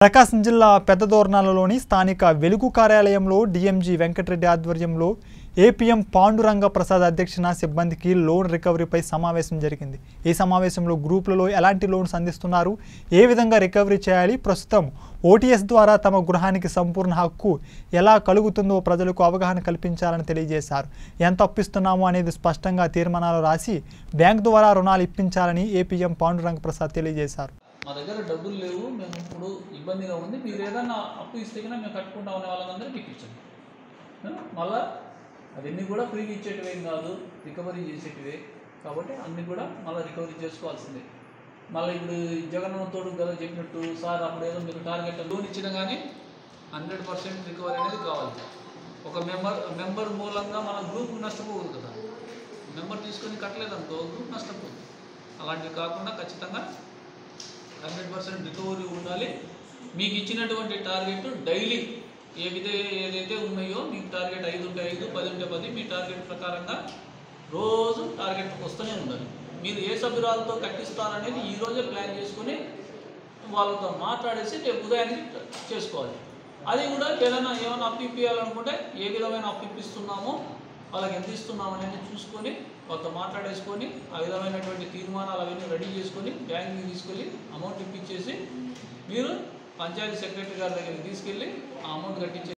ప్రకాశం జిల్లా పెద్దదోర్నాలలోని స్థానిక వెలుగు కార్యాలయంలో డిఎంజీ వెంకటరెడ్డి ఆధ్వర్యంలో ఏపీఎం పాండురంగ ప్రసాద్ అధ్యక్షన సిబ్బందికి లోన్ రికవరీపై సమావేశం జరిగింది ఈ సమావేశంలో గ్రూపులలో ఎలాంటి లోన్స్ అందిస్తున్నారు ఏ విధంగా రికవరీ చేయాలి ప్రస్తుతం ఓటీఎస్ ద్వారా తమ గృహానికి సంపూర్ణ హక్కు ఎలా కలుగుతుందో ప్రజలకు అవగాహన కల్పించాలని తెలియజేశారు ఎంత అప్పిస్తున్నామో అనేది స్పష్టంగా తీర్మానాలు రాసి బ్యాంక్ ద్వారా రుణాలు ఇప్పించాలని ఏపీఎం పాండురంగ ప్రసాద్ తెలియజేశారు మా దగ్గర డబ్బులు లేవు మేము ఇప్పుడు ఇబ్బందిగా ఉంది మీరు ఏదన్నా అప్పు ఇస్తే కన్నా మేము కట్టుకుంటాం అనే వాళ్ళందరూ మీకు ఇచ్చాం ఆ? మళ్ళా అవన్నీ కూడా ఫ్రీగా ఇచ్చేటివేం కాదు రికవరీ చేసేటివే కాబట్టి అన్నీ కూడా మళ్ళీ రికవరీ చేసుకోవాల్సిందే మళ్ళీ ఇప్పుడు జగన్ తోడు కదా చెప్పినట్టు సార్ అప్పుడు ఏదో మీరు టార్గెట్ లోన్ ఇచ్చినా కానీ హండ్రెడ్ పర్సెంట్ రికవరీ అనేది కావాలి ఒక మెంబర్ మెంబర్ మూలంగా మన గ్రూప్ నష్టపోదు కదా మెంబర్ తీసుకొని కట్టలేదనుకో గ్రూప్ నష్టపోదు అలాంటివి కాకుండా ఖచ్చితంగా హండ్రెడ్ పర్సెంట్ రికవరీ ఉండాలి మీకు ఇచ్చినటువంటి టార్గెట్ డైలీ ఏ విధ ఏదైతే ఉన్నాయో మీకు టార్గెట్ ఐదు ఉంటే ఐదు పది ఉంటే పది మీ టార్గెట్ ప్రకారంగా రోజు టార్గెట్ వస్తూనే ఉండాలి మీరు ఏ సభ్యురాలతో కట్టిస్తారనేది ఈ రోజే ప్లాన్ చేసుకొని వాళ్ళతో మాట్లాడేసి రేపు ఉదయానికి చేసుకోవాలి అది కూడా ఏదైనా ఏమైనా అప్పు ఇప్పించాలనుకుంటే ఏ విధమైన అప్పు ఇప్పిస్తున్నామో వాళ్ళకి ఎంత ఇస్తున్నాం అనేది చూసుకొని వాళ్ళతో మాట్లాడేసుకొని ఆ విధమైనటువంటి తీర్మానాలు అవన్నీ రెడీ చేసుకొని బ్యాంక్కి తీసుకెళ్ళి అమౌంట్ ఇప్పించేసి మీరు పంచాయతీ సెక్రటరీ గారి దగ్గరికి తీసుకెళ్ళి ఆ అమౌంట్ కట్టించే